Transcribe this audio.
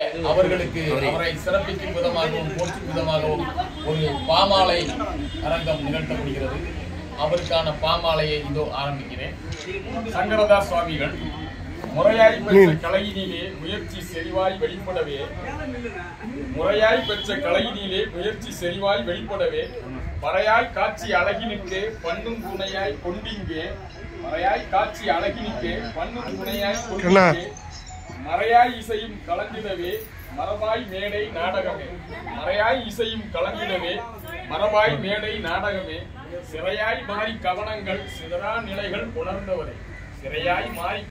அவர்களுக்கு அவரை சிறப்பிக்கும் விதமாகவும் போற்றும் விதமாகவும் ஒரு பாமாலை அரங்கம் நிகழ்த்தப்படுகிறது அவருக்கான பாமாலையை இதோ ஆரம்பிக்கிறேன் சங்கரதாஸ் சுவாமிகள் முறையாய் பெற்ற கலையினிலே முயற்சி செறிவாய் வெளிப்படவே முறையாய் பெற்ற கலையினிலே முயற்சி செறிவாய் வெளிப்படவே மறையாய் காட்சி அழகினுக்கே பண்ணும் துணையாய் கொண்டிங்கே மறையாய் காட்சி அழகினுக்கே பண்ணும் துணையாய் கொண்டிங்கே மறையாய் இசையும் கலந்திடவே மரபாய் மேடை நாடகமே மறையாய் இசையும் கலந்திடவே மரபாய் மேடை நாடகமே சிறையாய் மாறி கவனங்கள் சிதறா நிலைகள் உணர்ந்தவரே சிறையாய் மாறி